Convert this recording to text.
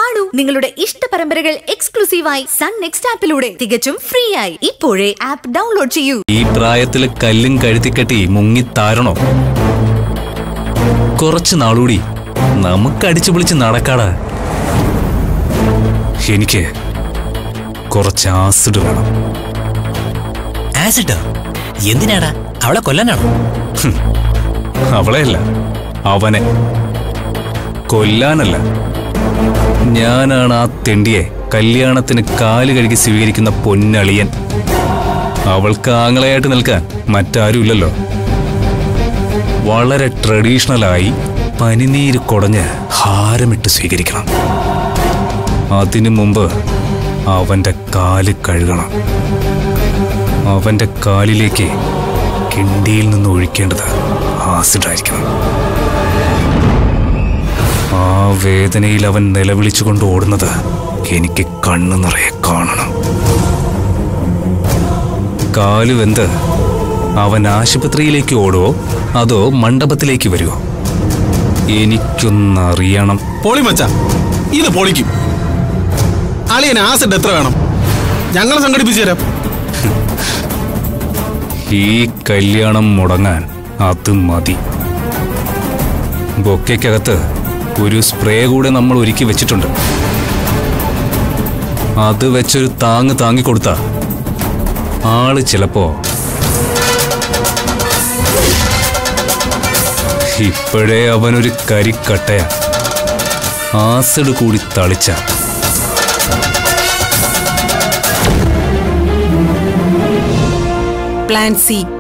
കാണൂ നിങ്ങളുടെ ഇഷ്ട പരമ്പരകൾ എക്സ്ക്ലൂസീവായി സൺ നെക്സ്റ്റ് ആപ്പിലൂടെ തികച്ചും ഫ്രീ ആയി ഇപ്പോഴേ ആപ്പ് ഡൗൺലോഡ് ചെയ്യൂ ഈ പ്രായത്തില് കല്ലും കഴുത്തിക്കെട്ടി മുങ്ങി താരണോ കുറച്ച് നാളൂടി നമുക്ക് അടിച്ചു പൊളിച്ച് നടക്കാടാ എനിക്ക് കുറച്ച് ആസിഡ് വേണം ആസിഡോ എന്തിനാടാ അവളെ കൊല്ലാനാണോ അവളെയല്ല അവനെ കൊല്ലാനല്ല ഞാനാണ് ആ തെണ്ടിയെ കല്യാണത്തിന് കാല് കഴുകി സ്വീകരിക്കുന്ന പൊന്നളിയൻ അവൾക്ക് ആങ്ങളയായിട്ട് നിൽക്കാൻ മറ്റാരുമില്ലല്ലോ വളരെ ട്രഡീഷണലായി പനിനീര് കുടഞ്ഞ് ഹാരമിട്ട് സ്വീകരിക്കണം അതിനു മുമ്പ് അവന്റെ കാല് കഴുകണം അവന്റെ കാലിലേക്ക് കിണ്ടിയിൽ നിന്ന് ഒഴിക്കേണ്ടത് ആസിഡായിരിക്കണം ആ വേദനയിൽ അവൻ നിലവിളിച്ചുകൊണ്ട് ഓടുന്നത് എനിക്ക് കണ്ണു നിറയെ കാണണം കാല് വെന്ത് അവൻ ആശുപത്രിയിലേക്ക് ഓടുവോ അതോ മണ്ഡപത്തിലേക്ക് വരുമോ എനിക്കൊന്നറിയണം പൊളി മച്ച ഇത് പൊളിക്കും അളിയൻ ആസിഡ് എത്ര വേണം ഞങ്ങൾ സംഘടിപ്പിച്ചു തരാം ഈ കല്യാണം മുടങ്ങാൻ അത് മതി ബൊക്കയ്ക്കകത്ത് ഒരു സ്പ്രേ കൂടെ നമ്മൾ ഒരുക്കി വെച്ചിട്ടുണ്ട് അത് വെച്ചൊരു താങ്ങ് താങ്ങിക്കൊടുത്ത ആള് ചിലപ്പോ ഇപ്പോഴേ അവനൊരു കരിക്കട്ടയ ആസിഡ് കൂടി തളിച്ച പ്ലാൻ സി